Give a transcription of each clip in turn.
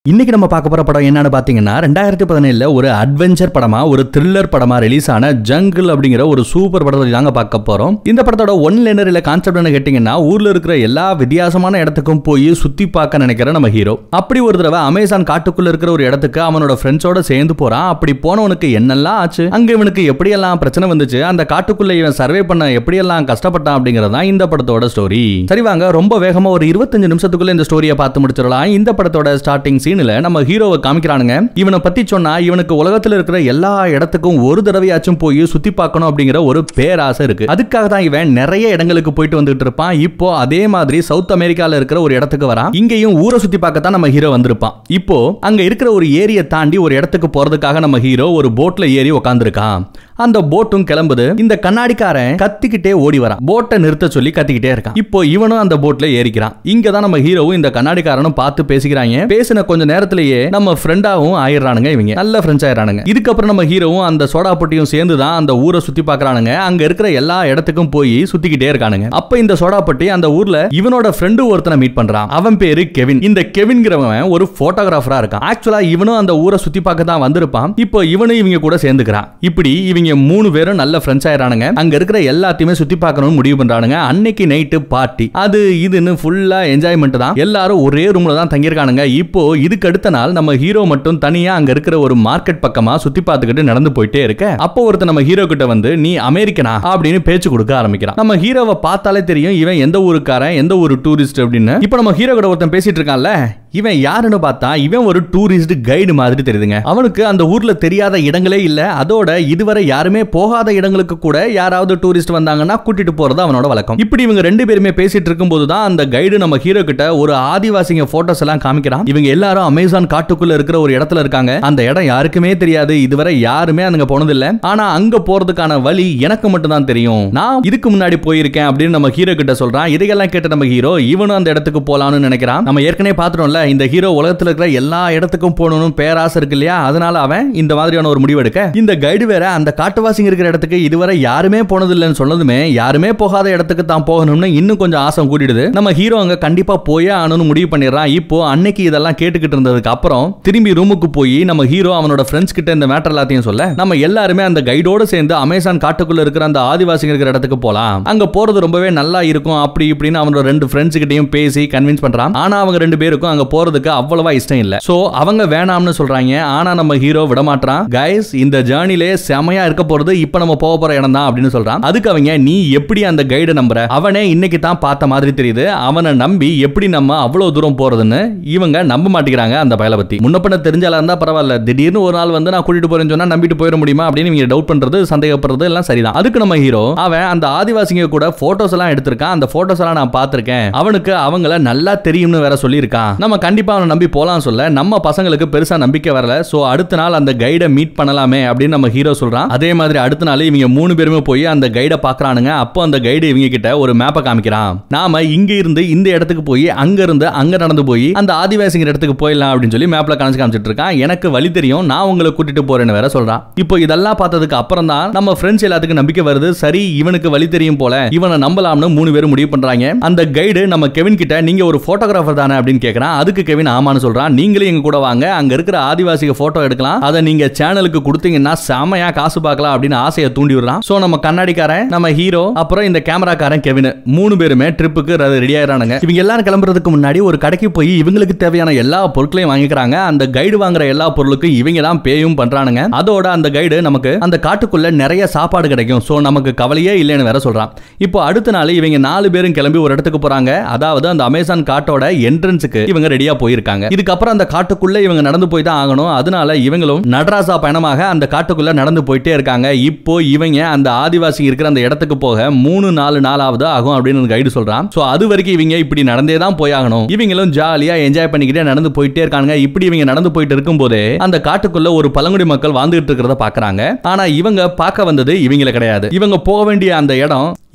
இன்னைக்கு நம்ம பார்க்க போற படம் என்னன்னு பாத்தீங்கன்னா ரெண்டாயிரத்தி பதினேழுல ஒரு அட்வென்ச்சர் படமா ஒரு த்ரில்லர் படமா ரிலீஸ் ஆன ஜங்கிள் அப்படிங்கிற ஒரு சூப்பர் படத்தை தாங்க பார்க்க போறோம் இந்த படத்தோட ஒன் லைனர் இல்ல கான்செப்ட் என்ன கேட்டீங்கன்னா ஊர்ல இருக்கிற எல்லா வித்தியாசமான இடத்துக்கும் போய் சுத்தி பார்க்க நினைக்கிற நம்ம ஹீரோ அப்படி ஒரு தடவை அமேசான் காட்டுக்குள்ள இருக்கிற ஒரு இடத்துக்கு அவனோட ஃப்ரெண்ட்ஸோட சேர்ந்து போறான் அப்படி போனவனுக்கு என்னெல்லாம் ஆச்சு அங்க இவனுக்கு எப்படியெல்லாம் பிரச்சனை வந்துச்சு அந்த காட்டுக்குள்ள இவன் சர்வே பண்ண எப்படியெல்லாம் கஷ்டப்பட்டான் அப்படிங்கறது தான் இந்த படத்தோட ஸ்டோரி சரி வாங்க ரொம்ப வேகமா ஒரு இருபத்தஞ்சு நிமிஷத்துக்குள்ள இந்த ஸ்டோரியை பார்த்து முடிச்சிடலாம் இந்த படத்தோட ஸ்டார்டிங் சீன்ல நம்ம ஹீரோவை காமிக்கிறானுங்க இவனை பத்தி சொன்னா இவனுக்கு உலகத்துல இருக்கிற எல்லா இடத்துக்கும் ஒரு தடவையாச்சும் போய் சுத்தி பார்க்கணும் அப்படிங்கிற ஒரு பேராசை இருக்கு அதுக்காக தான் இவன் நிறைய இடங்களுக்கு போயிட்டு வந்துட்டு இருப்பான் இப்போ அதே மாதிரி சவுத் அமெரிக்கால இருக்கிற ஒரு இடத்துக்கு வரான் இங்கேயும் ஊரை சுத்தி பார்க்கத்தான் நம்ம ஹீரோ வந்திருப்பான் இப்போ அங்க இருக்கிற ஒரு ஏரியை தாண்டி ஒரு இடத்துக்கு போறதுக்காக நம்ம ஹீரோ ஒரு போட்ல ஏறி உட்காந்துருக்கான் அந்த போட்டும் கிளம்புது இந்த கண்ணாடிக்காரன் கத்திக்கிட்டே ஓடி வரான் போட்டை நிறுத்த சொல்லி கத்திக்கிட்டே இருக்கான் இப்போ இவனும் அந்த போட்ல ஏறிக்கிறான் இங்க தான் நம்ம ஹீரோவும் இந்த கண்ணாடிக்காரனும் பார்த்து பேசிக்கிறாங்க பேசின கொஞ்ச நேரத்திலேயே நம்ம ஃப்ரெண்டாவும் ஆயிடுறானுங்க இவங்க நல்ல ஃப்ரெண்ட்ஸ் ஆயிடுறானுங்க இதுக்கப்புறம் நம்ம ஹீரோவும் அந்த சோடா பொட்டியும் சேர்ந்து தான் அந்த ஊரை சுத்தி பார்க்கறானுங்க அங்க இருக்கிற எல்லா இடத்துக்கும் போய் சுத்திக்கிட்டே இருக்கானுங்க அப்ப இந்த சோடா பொட்டி அந்த ஊர்ல இவனோட ஃப்ரெண்டு ஒருத்தனை மீட் பண்றான் அவன் பேரு கெவின் இந்த கெவின்கிறவன் ஒரு போட்டோகிராஃபரா இருக்கான் ஆக்சுவலா இவனும் அந்த ஊரை சுத்தி பார்க்க தான் வந்திருப்பான் இப்போ இவனும் இவங்க கூட சேர்ந்துக்கிறான் இப்படி இவங்க மூணு பேரும் நல்ல ஃப்ரெண்ட்ஸ் ஆயிரானுங்க அங்க இருக்கிற எல்லாத்தையுமே சுத்தி பார்க்கணும்னு முடிவு பண்றானுங்க அன்னைக்கு நைட்டு பார்ட்டி அது இதுன்னு ஃபுல்லா என்ஜாய்மெண்ட் தான் எல்லாரும் ஒரே ரூம்ல தான் தங்கியிருக்கானுங்க இப்போ இதுக்கு அடுத்த நாள் நம்ம ஹீரோ மட்டும் தனியா அங்க இருக்கிற ஒரு மார்க்கெட் பக்கமா சுத்தி பார்த்துக்கிட்டு நடந்து போயிட்டே இருக்க அப்போ ஒருத்தர் நம்ம ஹீரோ கிட்ட வந்து நீ அமெரிக்கனா அப்படின்னு பேச்சு கொடுக்க ஆரம்பிக்கிறான் நம்ம ஹீரோவை பார்த்தாலே தெரியும் இவன் எந்த ஊருக்காரன் எந்த ஊரு டூரிஸ்ட் அப்படின்னு இப்போ நம்ம ஹீரோ கிட்ட ஒருத்தன் பேசிட்டு இருக்கான்ல இவன் யாருன்னு பார்த்தா இவன் ஒரு டூரிஸ்ட் கைடு மாதிரி தெரியுதுங்க அவனுக்கு அந்த ஊர்ல தெரியாத இடங்களே இல்ல அதோட இதுவரை யாருமே போகாத இடங்களுக்கு கூட யாராவது டூரிஸ்ட் வந்தாங்கன்னா கூட்டிட்டு போறது அவனோட வழக்கம் இப்படி இவங்க ரெண்டு பேருமே பேசிட்டு இருக்கும்போது தான் அந்த கைடு நம்ம ஹீரோ கிட்ட ஒரு ஆதிவாசிங்க போட்டோஸ் எல்லாம் காமிக்கிறான் இவங்க எல்லாரும் அமேசான் காட்டுக்குள்ள இருக்கிற ஒரு இடத்துல இருக்காங்க அந்த இடம் யாருக்குமே தெரியாது இதுவரை யாருமே அங்க போனதில்ல ஆனா அங்க போறதுக்கான வழி எனக்கு மட்டும் தான் தெரியும் நான் இதுக்கு முன்னாடி போயிருக்கேன் அப்படின்னு நம்ம ஹீரோ கிட்ட சொல்றான் இதையெல்லாம் கேட்ட நம்ம ஹீரோ இவனும் அந்த இடத்துக்கு போலாம்னு நினைக்கிறான் நம்ம ஏற்கனவே பாத்துட்டோம்ல இந்த ஹீரோ உலகத்துல இருக்கிற எல்லா இடத்துக்கும் போகணும்னு பேராசை இருக்கு இல்லையா அதனால அவன் இந்த மாதிரியான ஒரு முடிவு எடுக்க இந்த கைடு வேற அந்த காட்டுவாசிங்க இருக்கிற இடத்துக்கு இதுவரை யாருமே போனதில்லைன்னு சொன்னதுமே யாருமே போகாத இடத்துக்கு தான் போகணும்னு இன்னும் கொஞ்சம் ஆசை கூட்டிடுது நம்ம ஹீரோ அங்க கண்டிப்பா போயே ஆகணும்னு முடிவு பண்ணிடுறான் இப்போ அன்னைக்கு இதெல்லாம் கேட்டுக்கிட்டு இருந்ததுக்கு அப்புறம் திரும்பி ரூமுக்கு போய் நம்ம ஹீரோ அவனோட ஃப்ரெண்ட்ஸ் கிட்ட இந்த மேட்டர் எல்லாத்தையும் சொல்ல நம்ம எல்லாருமே அந்த கைடோட சேர்ந்து அமேசான் காட்டுக்குள்ள இருக்கிற அந்த ஆதிவாசிங்க இருக்கிற இடத்துக்கு போலாம் அங்க போறது ரொம்பவே நல்லா இருக்கும் அப்படி இப்படின்னு அவனோட ரெண்டு ஃப்ரெண்ட்ஸ் கிட்டயும் பேசி கன்வின்ஸ் பண்றான் ஆனா அவங்க ரெண்டு பேருக்கும் அங்க போறதுக்கு அவ்வளவா இஷ்டம் இல்ல சோ அவங்க வேணாம்னு சொல்றாங்க ஆனா நம்ம ஹீரோ விட மாட்டான் கைஸ் இந்த ஜேர்னிலே செமையா இருக்க போறது இப்ப நம்ம போக போற இடம் தான் அப்படின்னு சொல்றான் அதுக்கு அவங்க நீ எப்படி அந்த கைடை நம்புற அவனே இன்னைக்கு தான் பார்த்த மாதிரி தெரியுது அவனை நம்பி எப்படி நம்ம அவ்வளவு தூரம் போறதுன்னு இவங்க நம்ப மாட்டேங்கிறாங்க அந்த பயலை பத்தி முன்ன பண்ண தெரிஞ்சாலா இருந்தா பரவாயில்ல திடீர்னு ஒரு நாள் வந்து நான் கூட்டிட்டு போறேன்னு சொன்னா நம்பிட்டு போயிட முடியுமா அப்படின்னு இவங்க டவுட் பண்றது சந்தேகப்படுறது எல்லாம் சரிதான் அதுக்கு நம்ம ஹீரோ அவன் அந்த ஆதிவாசிங்க கூட போட்டோஸ் எல்லாம் எடுத்திருக்கான் அந்த போட்டோஸ் எல்லாம் நான் பார்த்திருக்கேன் அவனுக்கு அவங்கள நல்லா தெரியும்னு வேற சொல்லியிருக்கான் நம்ம கண்டிப்பா அவனை நம்பி போலாம் சொல்ல நம்ம பசங்களுக்கு பெருசா நம்பிக்கை வரல சோ அடுத்த நாள் அந்த கைடை மீட் பண்ணலாமே அப்படின்னு நம்ம ஹீரோ சொல்றான் அதே மாதிரி அடுத்த நாள் இவங்க மூணு பேருமே போய் அந்த கைடை பாக்குறானுங்க அப்போ அந்த கைடு இவங்க கிட்ட ஒரு மேப்பை காமிக்கிறான் நாம இங்க இருந்து இந்த இடத்துக்கு போய் அங்க இருந்து அங்க நடந்து போய் அந்த ஆதிவாசிங்கிற இடத்துக்கு போயிடலாம் அப்படின்னு சொல்லி மேப்ல காமிச்சு காமிச்சிட்டு இருக்கான் எனக்கு வழி தெரியும் நான் உங்களை கூட்டிட்டு போறேன்னு வேற சொல்றான் இப்போ இதெல்லாம் பார்த்ததுக்கு அப்புறம் தான் நம்ம ஃப்ரெண்ட்ஸ் எல்லாத்துக்கும் நம்பிக்கை வருது சரி இவனுக்கு வழி தெரியும் போல இவனை நம்பலாம்னு மூணு பேரும் முடிவு பண்றாங்க அந்த கைடு நம்ம கெவின் கிட்ட நீங்க ஒரு போட்டோகிராஃபர் தானே அப்படின்னு கேக்குறான் அதுக்கு கெவின் ஆமான்னு சொல்றான் நீங்களும் எங்க கூட வாங்க அங்க இருக்கிற ஆதிவாசிக போட்டோ எடுக்கலாம் அதை நீங்க சேனலுக்கு கொடுத்தீங்கன்னா செமையா காசு பார்க்கலாம் அப்படின்னு ஆசையை தூண்டி விடுறான் சோ நம்ம கண்ணாடிக்காரன் நம்ம ஹீரோ அப்புறம் இந்த கேமராக்காரன் கெவின் மூணு பேருமே ட்ரிப்புக்கு ரெடி ஆயிரானுங்க இவங்க எல்லாரும் கிளம்புறதுக்கு முன்னாடி ஒரு கடைக்கு போய் இவங்களுக்கு தேவையான எல்லா பொருட்களையும் வாங்கிக்கிறாங்க அந்த கைடு வாங்குற எல்லா பொருளுக்கும் இவங்க தான் பேயும் பண்றானுங்க அதோட அந்த கைடு நமக்கு அந்த காட்டுக்குள்ள நிறைய சாப்பாடு கிடைக்கும் சோ நமக்கு கவலையே இல்லைன்னு வேற சொல்றான் இப்போ அடுத்த நாள் இவங்க நாலு பேரும் கிளம்பி ஒரு இடத்துக்கு போறாங்க அதாவது அந்த அமேசான் காட்டோட என்ட்ரன்ஸுக்கு இவங்க ரெடியா போயிருக்காங்க இதுக்கப்புறம் அந்த காட்டுக்குள்ள இவங்க நடந்து போய் தான் ஆகணும் அதனால இவங்களும் நடராசா பயணமாக அந்த காட்டுக்குள்ள நடந்து போயிட்டே இருக்காங்க இப்போ இவங்க அந்த ஆதிவாசி இருக்கிற அந்த இடத்துக்கு போக மூணு நாலு நாளாவது ஆகும் அப்படின்னு கைடு சொல்றான் சோ அது வரைக்கும் இவங்க இப்படி நடந்தே தான் போய் ஆகணும் இவங்களும் ஜாலியா என்ஜாய் பண்ணிக்கிட்டே நடந்து போயிட்டே இருக்காங்க இப்படி இவங்க நடந்து போயிட்டு இருக்கும்போதே அந்த காட்டுக்குள்ள ஒரு பழங்குடி மக்கள் வாழ்ந்துகிட்டு இருக்கிறத பாக்குறாங்க ஆனா இவங்க பார்க்க வந்தது இவங்கள கிடையாது இவங்க போக வேண்டிய அந்த இடம்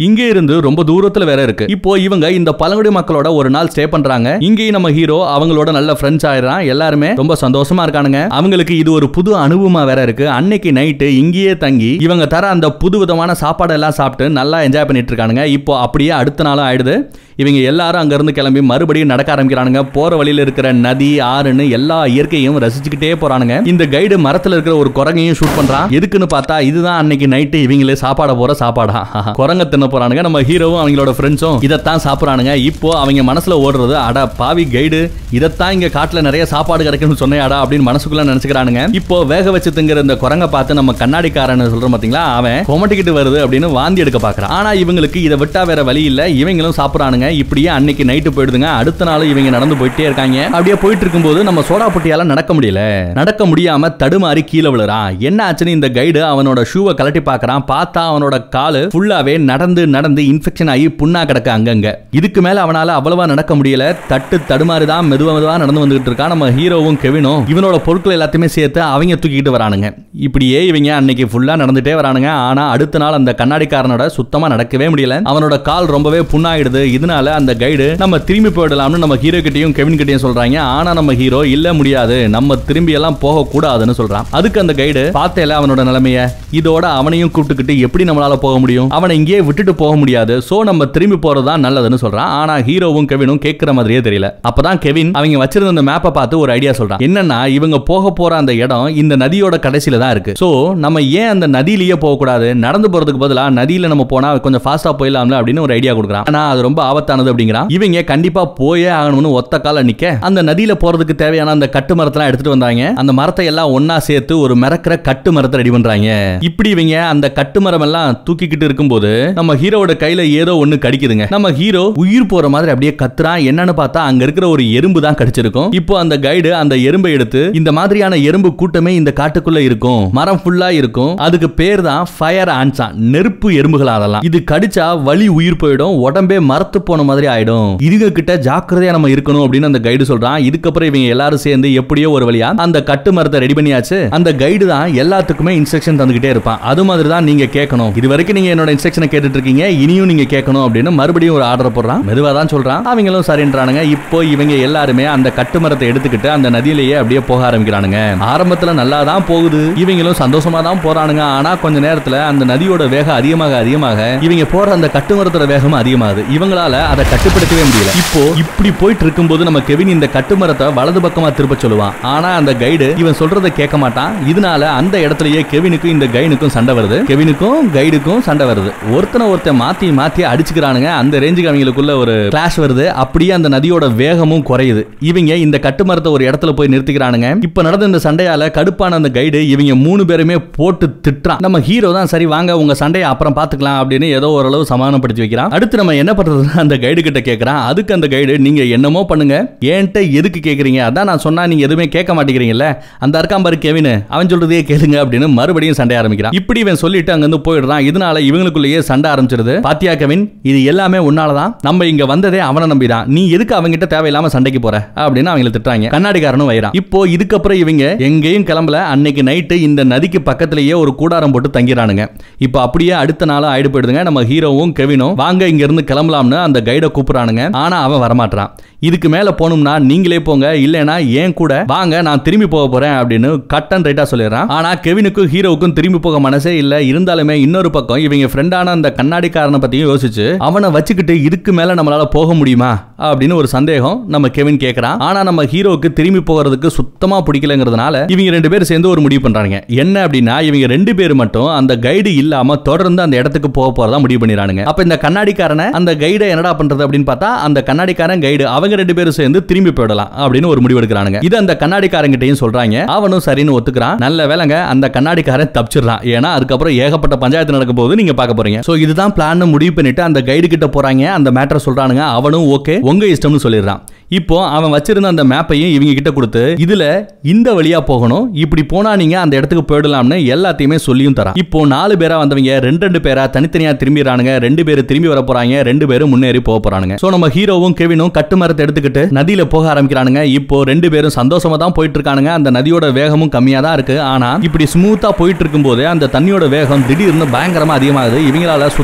இங்கே இருந்து ரொம்ப தூரத்துல வேற இருக்கு இப்போ இவங்க இந்த பழங்குடி மக்களோட ஒரு நாள் ஸ்டே பண்றாங்க இங்கேயும் நம்ம ஹீரோ அவங்களோட நல்ல ஃப்ரெண்ட்ஸ் ஆயிடுறான் எல்லாருமே ரொம்ப சந்தோஷமா இருக்கானுங்க அவங்களுக்கு இது ஒரு புது அனுபவமா வேற இருக்கு அன்னைக்கு நைட்டு இங்கேயே தங்கி இவங்க தர அந்த புது விதமான சாப்பாடு எல்லாம் சாப்பிட்டு நல்லா என்ஜாய் பண்ணிட்டு இருக்கானுங்க இப்போ அப்படியே அடுத்த நாளும் ஆயிடுது இவங்க எல்லாரும் அங்க இருந்து கிளம்பி மறுபடியும் நடக்க ஆரம்பிக்கிறானுங்க போற வழியில இருக்கிற நதி ஆறுன்னு எல்லா இயற்கையும் ரசிச்சுக்கிட்டே போறானுங்க இந்த கைடு மரத்துல இருக்கிற ஒரு குரங்கையும் ஷூட் பண்றான் எதுக்குன்னு பார்த்தா இதுதான் அன்னைக்கு நைட்டு இவங்களே சாப்பாட போற சாப்பாடா குரங்க தின்ன போறானுங்க நம்ம ஹீரோவும் அவங்களோட ஃப்ரெண்ட்ஸும் இதைத்தான் சாப்பிடுறானுங்க இப்போ அவங்க மனசுல ஓடுறது அட பாவி கைடு இதைத்தான் இங்க காட்டுல நிறைய சாப்பாடு கிடைக்கும்னு சொன்னேடா அப்படின்னு மனசுக்குள்ள நினைச்சுக்கிறானுங்க இப்போ வேக வச்சு திங்கிற இந்த குரங்க பார்த்து நம்ம கண்ணாடிக்காரன் சொல்றோம் பாத்தீங்களா அவன் கொமட்டிக்கிட்டு வருது அப்படின்னு வாந்தி எடுக்க பாக்குறான் ஆனா இவங்களுக்கு இதை விட்டா வேற வழி இல்ல இவங்களும் சாப்பிடுறானுங்க இப்படியே அன்னைக்கு நைட்டு போயிடுதுங்க அடுத்த நாள் இவங்க நடந்து போயிட்டே இருக்காங்க அப்படியே போயிட்டு இருக்கும்போது நம்ம சோடா புட்டியால நடக்க முடியல நடக்க முடியாம தடுமாறி கீழே விழுறான் என்ன ஆச்சுன்னு இந்த கைடு அவனோட ஷூவை கலட்டி பார்க்கறான் பார்த்தா அவனோட காலு ஃபுல்லாவே நடந்து நடந்து இன்ஃபெக்ஷன் ஆகி புண்ணா கிடக்கு அங்கங்க இதுக்கு மேல அவனால அவ்வளவா நடக்க முடியல தட்டு தடுமாறி தான் மெதுவா மெதுவா நடந்து வந்துகிட்டு இருக்கான் நம்ம ஹீரோவும் கெவினும் இவனோட பொருட்கள் எல்லாத்தையுமே சேர்த்து அவங்க தூக்கிட்டு வரானுங்க இப்படியே இவங்க அன்னைக்கு ஃபுல்லா நடந்துட்டே வரானுங்க ஆனா அடுத்த நாள் அந்த கண்ணாடிக்காரனோட சுத்தமா நடக்கவே முடியல அவனோட கால் ரொம்பவே புண்ணாயிடுது இதனால அந்த கைடு நம்ம திரும்பி போயிடலாம்னு நம்ம ஹீரோ கிட்டயும் கெவின் கிட்டயும் சொல்றாங்க ஆனா நம்ம ஹீரோ இல்ல முடியாது நம்ம திரும்பி எல்லாம் போக கூடாதுன்னு சொல்றான் அதுக்கு அந்த கைடு பார்த்தேல அவனோட நிலைமைய இதோட அவனையும் கூப்பிட்டுக்கிட்டு எப்படி நம்மளால போக முடியும் அவனை இங்கேயே விட்டுட்டு போக முடியாது சோ நம்ம திரும்பி போறதுதான் நல்லதுன்னு சொல்றான் ஆனா ஹீரோவும் கெவினும் கேட்கிற மாதிரியே தெரியல அப்பதான் கெவின் அவங்க வச்சிருந்த அந்த மேப்பை பார்த்து ஒரு ஐடியா சொல்றான் என்னன்னா இவங்க போக போற அந்த இடம் இந்த நதியோட கடைசியில தான் இருக்கு சோ நம்ம ஏன் அந்த நதியிலேயே போக கூடாது நடந்து போறதுக்கு பதிலா நதியில நம்ம போனா கொஞ்சம் ஃபாஸ்டா போயிடலாம்ல அப்படின்னு ஒரு ஐடியா கொடுக்குறான் ஆனா அது ரொம்ப ஆபத்தானது அப்படிங்கிறான் இவங்க கண்டிப்பா போயே ஆகணும்னு ஒத்த கால நிக்க அந்த நதியில போறதுக்கு தேவையான அந்த கட்டு மரத்தெல்லாம் எடுத்துட்டு வந்தாங்க அந்த மரத்தை எல்லாம் ஒன்னா சேர்த்து ஒரு மிரக்கிற கட்டு மரத்தை ரெடி பண்றாங்க இப்படி இவங்க அந்த கட்டு மரம் எல்லாம் தூக்கிக்கிட்டு இருக்கும்போது நம்ம ஹீரோவோட கையில ஏதோ ஒண்ணு கடிக்குதுங்க நம்ம ஹீரோ உயிர் போற மாதிரி அப்படியே கத்துறான் என்னன்னு பார்த்தா அங்க இருக்கிற ஒரு எறும்பு தான் கடிச்சிருக்கும் இப்போ அந்த கைடு அந்த எறும்பை எடுத்து இந்த மாதிரியான எறும்பு கூட்டமே இந்த காட்டுக்குள்ள இருக்கும் மரம் ஃபுல்லா இருக்கும் அதுக்கு பேர் தான் ஃபயர் ஆன்சா நெருப்பு எறும்புகள் அதெல்லாம் இது கடிச்சா வலி உயிர் போயிடும் உடம்பே மரத்து போன மாதிரி ஆயிடும் இதுங்க கிட்ட ஜாக்கிரதையா நம்ம இருக்கணும் அப்படின்னு அந்த கைடு சொல்றான் இதுக்கப்புறம் இவங்க எல்லாரும் சேர்ந்து எப்படியோ ஒரு வழியா அந்த கட்டு மரத்தை ரெடி பண்ணியாச்சு அந்த கைடு தான் எல்லாத்துக்குமே இன்ஸ்ட்ரக்ஷன் தந்துகிட்டே இருப்பான் அது மாதிரி தான் நீங்க கேட்கணும் இது வரைக்கும் நீங்க என்னோட இன்ஸ்ட்ரக்ஷனை கேட்டுட்டு இருக்கீங்க இனியும் நீங்க கேட்கணும் அப்படின்னு மறுபடியும் ஒரு ஆர்டர் போடுறான் மெதுவா தான் சொல்றான் அவங்களும் சரின்றானுங்க இப்போ இவங்க எல்லாருமே அந்த கட்டு மரத்தை எடுத்துக்கிட்டு அந்த நதியிலேயே அப்படியே போக ஆரம்பிக்கிறானுங்க ஆரம்பத்துல நல்லா தான் போகுது இவங்களும் சந்தோஷமா தான் போறானுங்க ஆனா கொஞ்ச நேரத்துல அந்த நதியோட வேகம் அதிகமாக அதிகமாக இவங்க போற அந்த கட்டுமரத்தோட வேகம் அதிகமாகுது இவங்களால அதை கட்டுப்படுத்தவே முடியல இப்போ இப்படி போயிட்டு இருக்கும்போது நம்ம கெவின் இந்த கட்டுமரத்தை வலது பக்கமா திருப்ப சொல்லுவான் ஆனா அந்த கைடு இவன் சொல்றதை கேட்க மாட்டான் இதனால அந்த இடத்துலயே கெவினுக்கும் இந்த கைனுக்கும் சண்டை வருது கெவினுக்கும் கைடுக்கும் சண்டை வருது ஒருத்தனை ஒருத்தன் மாத்தி மாத்தி அடிச்சுக்கிறானுங்க அந்த ரேஞ்சுக்கு அவங்களுக்குள்ள ஒரு கிளாஷ் வருது அப்படியே அந்த நதியோட வேகமும் குறையுது இவங்க இந்த கட்டுமரத்தை ஒரு இடத்துல போய் நிறுத்திக்கிறானுங்க இப்ப நடந்த இந்த சண்டையால கடுப்பான அந்த கைடு இவங்க மூணு பேருமே போட்டு திட்டுறான் நம்ம ஹீரோ தான் சரி வாங்க உங்க சண்டையை அப்புறம் பாத்துக்கலாம் அப்படின்னு ஏதோ ஓரளவு சமாதானப்படுத்தி வைக்கிறான் அடுத்து நம்ம என்ன பண்றதுன்னு அந்த கைடு கிட்ட கேட்கறான் அதுக்கு அந்த கைடு நீங்க என்னமோ பண்ணுங்க ஏன்ட்ட எதுக்கு கேக்குறீங்க அதான் நான் சொன்னா நீங்க எதுவுமே கேட்க மாட்டேங்கிறீங்கல்ல அந்த இருக்கான் பாரு கெவின் அவன் சொல்றதையே கேளுங்க அப்படின்னு மறுபடியும் சண்டை ஆரம்பிக்கிறான் இப்படி இவன் சொல்லிட்டு அங்க இருந்து போயிடுறான் இதனால இவங்களுக்குள்ளேயே சண்டை ஆரம்பிச்சிருது பாத்தியா கெவின் இது எல்லாமே உன்னாலதான் நம்ம இங்க வந்ததே அவனை நம்பிதான் நீ எதுக்கு அவங்கிட்ட தேவையில்லாம சண்டைக்கு போற அப்படின்னு அவங்களை திட்டுறாங்க கண்ணாடிக்காரனும் வைறான் இப்போ இதுக்கப்புறம் இவங்க எங்கேயும் கிளம்பல அன்னைக்கு நைட்டு இந்த நதிக்கு பக்கத்திலேயே ஒரு கூடாரம் போட்டு தங்கிறானுங்க இப்போ அப்படியே அடுத்த நாள் ஆயிடு போயிடுதுங்க நம்ம ஹீரோவும் கெவினும் வாங்க இங்க இருந்து கிளம்பலாம்னு அந்த கைடை கூப்பிடுறானுங்க ஆனா அவன் வரமாட்டான் இதுக்கு மேல போகணும்னா நீங்களே போங்க இல்லைனா ஏன் கூட வாங்க நான் திரும்பி போக போறேன் அப்படின்னு கட் அண்ட் ரைட்டா சொல்லிடுறான் ஆனா கெவினுக்கும் ஹீரோவுக்கும் திரும்பி போக மனசே இல்ல இருந்தாலுமே இன்னொரு பக்கம் இவங்க ஃப்ரெண்டான அந்த கண்ணாடிக்காரனை பத்தியும் யோசிச்சு அவனை வச்சுக்கிட்டு இதுக்கு மேல நம்மளால போக முடியுமா அப்படின்னு ஒரு சந்தேகம் நம்ம கெவின் கேட்கறான் ஆனா நம்ம ஹீரோவுக்கு திரும்பி போகிறதுக்கு சுத்தமா பிடிக்கலங்கிறதுனால இவங்க ரெண்டு பேரும் சேர்ந்து ஒரு முடிவு பண்றாங்க என்ன அப்படின்னா இவங்க ரெண்டு பேர் மட்டும் அந்த கைடு இல்லாம தொடர்ந்து அந்த இடத்துக்கு போக போறதா முடிவு பண்ணிடுறானுங்க அப்ப இந்த கண்ணாடிக்காரனை அந்த கைடை என்னடா பண்றது அப்படின்னு பார்த்தா அந்த கண்ணாடிக்காரன் கைடு அவங்க ரெண்டு பேரும் சேர்ந்து திரும்பி போயிடலாம் அப்படின்னு ஒரு முடிவு எடுக்கிறானுங்க இது அந்த கண்ணாடிக்காரங்கிட்டையும் சொல்றாங்க அவனும் சரின்னு ஒத்துக்கிறான் நல்ல வேலைங்க அந்த கண்ணாடிக்காரன் தப்பிச்சிடுறான் ஏன்னா அதுக்கப்புறம் ஏகப்பட்ட பஞ்சாயத்து நடக்க போது நீங்க பார்க்க போறீங்க சோ இதுதான் பிளான் முடிவு பண்ணிட்டு அந்த கைடு கிட்ட போறாங்க அந்த மேட்டரை சொல்றானுங்க அவனும் ஓகே உங்க இஷ்டம்னு சொல்லிடுறான் இப்போ அவன் வச்சிருந்த அந்த மேப்பையும் இவங்க கிட்ட கொடுத்து இதுல இந்த வழியா போகணும் இப்படி போனா நீங்க அந்த இடத்துக்கு போயிடலாம்னு எல்லாத்தையுமே சொல்லியும் தரான் இப்போ நாலு பேரா வந்தவங்க ரெண்டு ரெண்டு பேரா தனித்தனியா திரும்பிடுறானுங்க ரெண்டு பேரும் திரும்பி வர போறாங்க ரெண்டு பேரும் முன்னேறி போக போறானுங்க சோ நம்ம ஹீரோவும் கெவினும் கட்டுமரத்தை எடுத்துக்கிட்டு நதியில போக ஆரம்பிக்கிறானுங்க இப்போ ரெண்டு பேரும் சந்தோஷமா தான் போயிட்டு இருக்கானுங்க அந்த நதியோட வேகமும் கம்மியா தான் இருக்கு ஆனா இப்படி ஸ்மூத்தா போயிட்டு இருக்கும்போது அந்த தண்ணியோட வேகம் திடீர்னு பயங்கரமா அதிகமாகுது இவங்களால சுத்த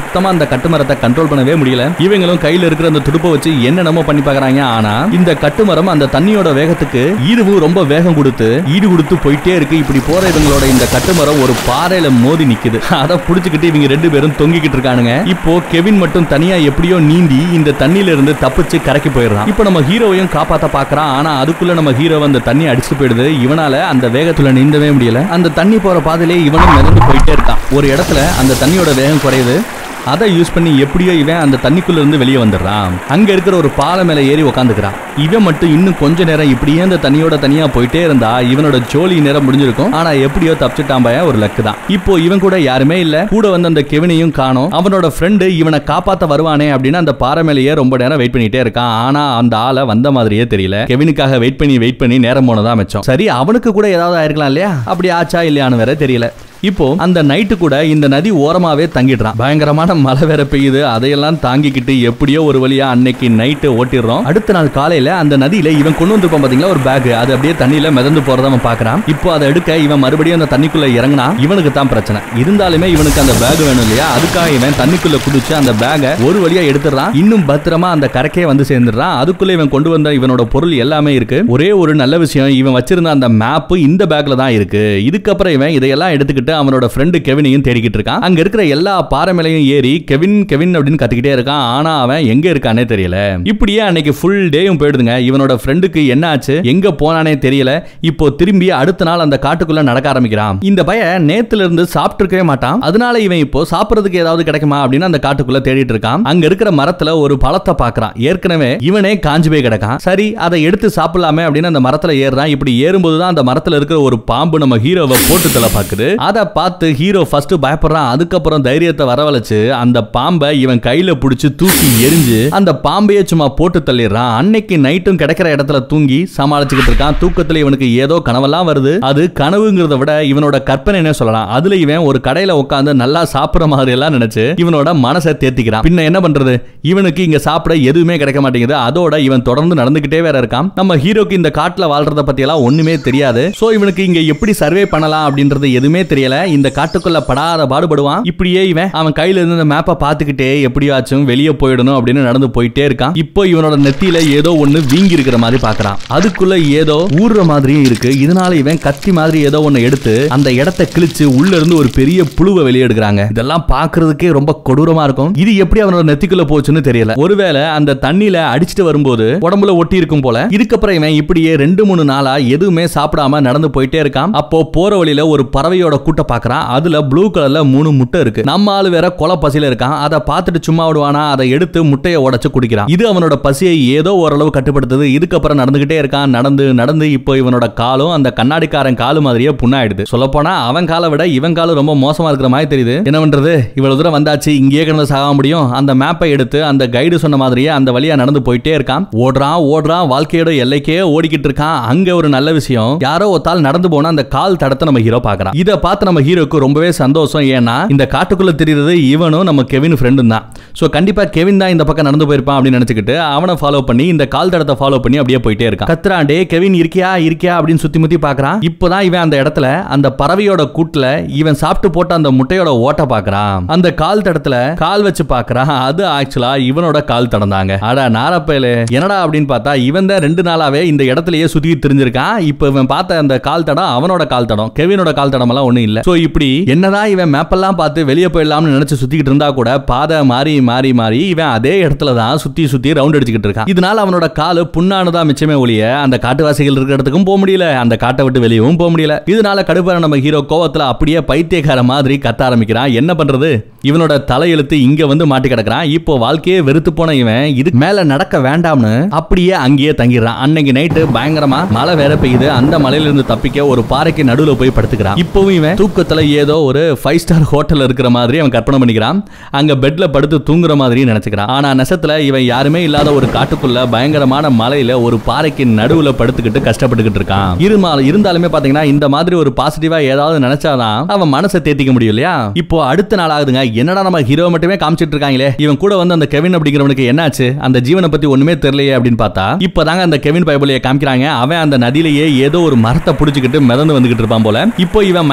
சுத்தமா அந்த கட்டுமரத்தை கண்ட்ரோல் பண்ணவே முடியல இவங்களும் கையில இருக்கிற அந்த துடுப்பை வச்சு என்னென்னமோ பண்ணி பாக்குறாங்க ஆனா இந்த கட்டுமரம் அந்த தண்ணியோட வேகத்துக்கு ஈடுவும் ரொம்ப வேகம் கொடுத்து ஈடு கொடுத்து போயிட்டே இருக்கு இப்படி போற இவங்களோட இந்த கட்டுமரம் ஒரு பாறையில மோதி நிக்குது அதை புடிச்சுக்கிட்டு இவங்க ரெண்டு பேரும் தொங்கிக்கிட்டு இருக்கானுங்க இப்போ கெவின் மட்டும் தனியா எப்படியோ நீந்தி இந்த தண்ணியில இருந்து தப்பிச்சு கரைக்கு போயிடுறான் இப்போ நம்ம ஹீரோவையும் காப்பாத்த பாக்குறான் ஆனா அதுக்குள்ள நம்ம ஹீரோ அந்த தண்ணி அடிச்சுட்டு போயிடுது இவனால அந்த வேகத்துல நீந்தவே முடியல அந்த தண்ணி போற பாதையிலே இவனும் மிதந்து போயிட்டே இருக்கான் ஒரு இடத்துல அந்த தண்ணியோட வேகம் குறையுது அதை யூஸ் பண்ணி எப்படியோ இவன் அந்த தண்ணிக்குள்ள இருந்து வெளியே வந்துடுறான் அங்க இருக்கிற ஒரு பாலை மேல ஏறி உக்காந்துக்கிறான் இவன் மட்டும் இன்னும் கொஞ்ச நேரம் இப்படியே அந்த தண்ணியோட தனியா போயிட்டே இருந்தா இவனோட ஜோலி நேரம் முடிஞ்சிருக்கும் ஆனா எப்படியோ தப்பிச்சுட்டான் பையன் ஒரு லக்கு தான் இப்போ இவன் கூட யாருமே இல்ல கூட வந்து அந்த கெவினையும் காணோம் அவனோட ஃப்ரெண்டு இவனை காப்பாத்த வருவானே அப்படின்னு அந்த பாறை மேலேயே ரொம்ப நேரம் வெயிட் பண்ணிட்டே இருக்கான் ஆனா அந்த ஆளை வந்த மாதிரியே தெரியல கெவினுக்காக வெயிட் பண்ணி வெயிட் பண்ணி நேரம் போனதா மிச்சம் சரி அவனுக்கு கூட ஏதாவது ஆயிருக்கலாம் இல்லையா அப்படி ஆச்சா இல்லையான்னு வேற தெரியல இப்போ அந்த நைட்டு கூட இந்த நதி ஓரமாவே தங்கிடுறான் பயங்கரமான மழை வேற பெய்யுது அதையெல்லாம் தாங்கிக்கிட்டு எப்படியோ ஒரு வழியா அன்னைக்கு நைட்டு ஓட்டிடுறோம் அடுத்த நாள் காலையில அந்த நதியில இவன் கொண்டு வந்திருப்பான் பாத்தீங்களா ஒரு பேக் அது அப்படியே தண்ணியில மிதந்து போறத அவன் பாக்குறான் இப்போ அதை எடுக்க இவன் மறுபடியும் அந்த தண்ணிக்குள்ள இறங்கினா இவனுக்கு தான் பிரச்சனை இருந்தாலுமே இவனுக்கு அந்த பேக் வேணும் இல்லையா அதுக்காக இவன் தண்ணிக்குள்ள குதிச்சு அந்த பேக்கை ஒரு வழியா எடுத்துறான் இன்னும் பத்திரமா அந்த கரைக்கே வந்து சேர்ந்துடுறான் அதுக்குள்ள இவன் கொண்டு வந்த இவனோட பொருள் எல்லாமே இருக்கு ஒரே ஒரு நல்ல விஷயம் இவன் வச்சிருந்த அந்த மேப் இந்த பேக்ல தான் இருக்கு இதுக்கப்புறம் இவன் இதையெல்லாம் எடுத்துக்கிட்டு அவனோட ஃப்ரெண்டு கெவினையும் தேடிக்கிட்டு இருக்கான் அங்க இருக்கிற எல்லா பாறை மேலையும் ஏறி கெவின் கெவின் அப்படின்னு கத்திக்கிட்டே இருக்கான் ஆனா அவன் எங்க இருக்கானே தெரியல இப்படியே அன்னைக்கு ஃபுல் டேயும் போயிடுதுங்க இவனோட ஃப்ரெண்டுக்கு என்ன ஆச்சு எங்க போனானே தெரியல இப்போ திரும்பி அடுத்த நாள் அந்த காட்டுக்குள்ள நடக்க ஆரம்பிக்கிறான் இந்த பையன் நேத்துல இருந்து சாப்பிட்டு இருக்கவே மாட்டான் அதனால இவன் இப்போ சாப்பிடுறதுக்கு ஏதாவது கிடைக்குமா அப்படின்னு அந்த காட்டுக்குள்ள தேடிட்டு இருக்கான் அங்க இருக்கிற மரத்துல ஒரு பழத்தை பாக்குறான் ஏற்கனவே இவனே காஞ்சு போய் கிடக்கான் சரி அதை எடுத்து சாப்பிடலாமே அப்படின்னு அந்த மரத்துல ஏறுறான் இப்படி ஏறும்போது தான் அந்த மரத்துல இருக்கிற ஒரு பாம்பு நம்ம ஹீரோவை போட்டு தலை பாக்குது அதை பார்த்து ஹீரோ ஃபர்ஸ்ட் பயப்படுறான் அதுக்கப்புறம் தைரியத்தை வரவழைச்சு அந்த பாம்பை இவன் கையில புடிச்சு தூக்கி எரிஞ்சு அந்த பாம்பையே சும்மா போட்டு தள்ளிடுறான் அன்னைக்கு நைட்டும் கிடைக்கிற இடத்துல தூங்கி சமாளிச்சுக்கிட்டு இருக்கான் தூக்கத்துல இவனுக்கு ஏதோ கனவெல்லாம் வருது அது கனவுங்கிறத விட இவனோட கற்பனைனே சொல்லலாம் அதுல இவன் ஒரு கடையில உட்காந்து நல்லா சாப்பிடுற மாதிரி எல்லாம் நினைச்சு இவனோட மனசை தேத்திக்கிறான் பின்ன என்ன பண்றது இவனுக்கு இங்க சாப்பிட எதுவுமே கிடைக்க மாட்டேங்குது அதோட இவன் தொடர்ந்து நடந்துகிட்டே வேற இருக்கான் நம்ம ஹீரோக்கு இந்த காட்டுல வாழ்றத பத்தி எல்லாம் ஒண்ணுமே தெரியாது சோ இவனுக்கு இங்க எப்படி சர்வே பண்ணலாம் அப்படின்றது எதுவுமே தெரியல இந்த காட்டுக்குள்ள படாத பாடுபடுவான் இப்படியே இவன் அவன் கையில இருந்து இந்த மேப்பை பார்த்துக்கிட்டே எப்படியாச்சும் வெளியே போயிடணும் அப்படின்னு நடந்து போயிட்டே இருக்கான் இப்போ இவனோட நெத்தியில ஏதோ ஒண்ணு வீங்கி இருக்கிற மாதிரி பாக்குறான் அதுக்குள்ள ஏதோ ஊறுற மாதிரியும் இருக்கு இதனால இவன் கத்தி மாதிரி ஏதோ ஒண்ணு எடுத்து அந்த இடத்தை கிழிச்சு உள்ள இருந்து ஒரு பெரிய புழுவை வெளியே எடுக்கிறாங்க இதெல்லாம் பாக்குறதுக்கே ரொம்ப கொடூரமா இருக்கும் இது எப்படி அவனோட நெத்திக்குள்ள போச்சுன்னு தெரியல ஒருவேளை அந்த தண்ணியில அடிச்சிட்டு வரும்போது உடம்புல ஒட்டி இருக்கும் போல இதுக்கப்புறம் இவன் இப்படியே ரெண்டு மூணு நாளா எதுவுமே சாப்பிடாம நடந்து போயிட்டே இருக்கான் அப்போ போற வழியில ஒரு பறவையோட கூட்ட பாக்குறான் அதுல ப்ளூ கலர்ல மூணு முட்டை இருக்கு நம்ம ஆளு வேற கொலை பசியில இருக்கான் அதை பார்த்துட்டு சும்மா விடுவானா அதை எடுத்து முட்டையை உடைச்சு குடிக்கிறான் இது அவனோட பசியை ஏதோ ஓரளவு கட்டுப்படுத்துது இதுக்கப்புறம் நடந்துகிட்டே இருக்கான் நடந்து நடந்து இப்போ இவனோட காலும் அந்த கண்ணாடிக்காரன் காலு மாதிரியே புண்ணாயிடுது சொல்ல போனா அவன் காலை விட இவன் காலம் ரொம்ப மோசமா இருக்கிற மாதிரி தெரியுது என்ன பண்றது இவ்வளவு தூரம் வந்தாச்சு இங்கேயே கிடந்து சாக முடியும் அந்த மேப்பை எடுத்து அந்த கைடு சொன்ன மாதிரியே அந்த வழியா நடந்து போயிட்டே இருக்கான் ஓடுறான் ஓடுறான் வாழ்க்கையோட எல்லைக்கே ஓடிக்கிட்டு இருக்கான் அங்க ஒரு நல்ல விஷயம் யாரோ ஒருத்தால் நடந்து போனா அந்த கால் தடத்தை நம்ம ஹீரோ பாக்குறான் இதை பார்த்து நம்ம ஹீரோக்கு ரொம்பவே சந்தோஷம் ஏன்னா இந்த காட்டுக்குள்ள தெரியுறது இவனும் நம்ம கெவின் ஃப்ரெண்டும் தான் ஸோ கண்டிப்பா கெவின் தான் இந்த பக்கம் நடந்து போயிருப்பான் அப்படின்னு நினைச்சுக்கிட்டு அவனை ஃபாலோ பண்ணி இந்த கால் தடத்தை ஃபாலோ பண்ணி அப்படியே போயிட்டே இருக்கான் கத்துறான் டே கெவின் இருக்கியா இருக்கியா அப்படின்னு சுத்தி முத்தி பாக்குறான் இப்போதான் இவன் அந்த இடத்துல அந்த பறவையோட கூட்டுல இவன் சாப்பிட்டு போட்ட அந்த முட்டையோட ஓட்ட பாக்குறான் அந்த கால் தடத்துல கால் வச்சு பாக்குறான் அது ஆக்சுவலா இவனோட கால் தடம் தாங்க அட நாரப்பயலு என்னடா அப்படின்னு பார்த்தா இவன் தான் ரெண்டு நாளாவே இந்த இடத்துலயே சுத்தி தெரிஞ்சிருக்கான் இப்போ இவன் பார்த்த அந்த கால் தடம் அவனோட கால் தடம் கெவினோட கால் தடம் எல்லாம் ஒண்ணும் இல்ல சோ இப்படி என்னதான் இவன் மேப்பெல்லாம் பார்த்து வெளியே போயிடலாம்னு நினைச்சு சுத்திக்கிட்டு இருந்தா கூட பாதை மாறி மாறி மாறி இவன் அதே இடத்துல தான் சுத்தி சுத்தி ரவுண்ட் அடிச்சுக்கிட்டு இருக்கான் இதனால அவனோட காலு புண்ணானதா மிச்சமே ஒழிய அந்த காட்டுவாசிகள் இருக்கிற இடத்துக்கும் போக முடியல அந்த காட்டை விட்டு வெளியவும் போக முடியல இதனால கடுப்பான நம்ம ஹீரோ கோவத்துல அப்படியே பைத்தியக்கார மாதிரி கத்த ஆரம்பிக்கிறான் என்ன பண்றது இவனோட தலையெழுத்து இங்க வந்து மாட்டி கிடக்குறான் இப்போ வாழ்க்கையே வெறுத்து போன இவன் இதுக்கு மேல நடக்க வேண்டாம்னு அப்படியே அங்கேயே தங்கிடுறான் அன்னைக்கு நைட்டு பயங்கரமா மழை வேற பெய்யுது அந்த மலையில இருந்து தப்பிக்க ஒரு பாறைக்கு நடுவுல போய் படுத்துக்கிறான் இப்பவும் இவன் தூக்கத்துல ஏதோ ஒரு ஃபைவ் ஸ்டார் ஹோட்டல் இருக்கிற மாதிரி அவன் கற்பனை பண்ணிக்கிறான் அங்க பெட்ல படுத்து தூங்குற மாதிரி நினைச்சுக்கிறான் ஆனா நெசத்துல இவன் யாருமே இல்லாத ஒரு காட்டுக்குள்ள பயங்கரமான மலையில ஒரு பாறைக்கு நடுவுல படுத்துக்கிட்டு கஷ்டப்பட்டுக்கிட்டு இருக்கான் இருமா இருந்தாலுமே பாத்தீங்கன்னா இந்த மாதிரி ஒரு பாசிட்டிவா ஏதாவது நினைச்சாதான் அவன் மனசை தேத்திக்க முடியும் இல்லையா இப்போ அடுத்த நாள் ஆகுதுங்க என்னடா நம்ம ஹீரோ மட்டுமே காமிச்சிட்டு இருக்காங்களே இவன் கூட வந்து அந்த கெவின் அப்படிங்கிறவனுக்கு என்னாச்சு அந்த ஜீவனை பத்தி ஒண்ணுமே தெரியலையே அப்படின்னு பார்த்தா இப்பதாங்க அந்த கெவின் பைபிளைய காமிக்கிறாங்க அவன் அந்த நதியிலேயே ஏதோ ஒரு மரத்தை புடிச்சுக்கிட்டு மிதந்து வந்துகிட்டு இருப்பான் போல இப்போ இவன் மயக்கத்துல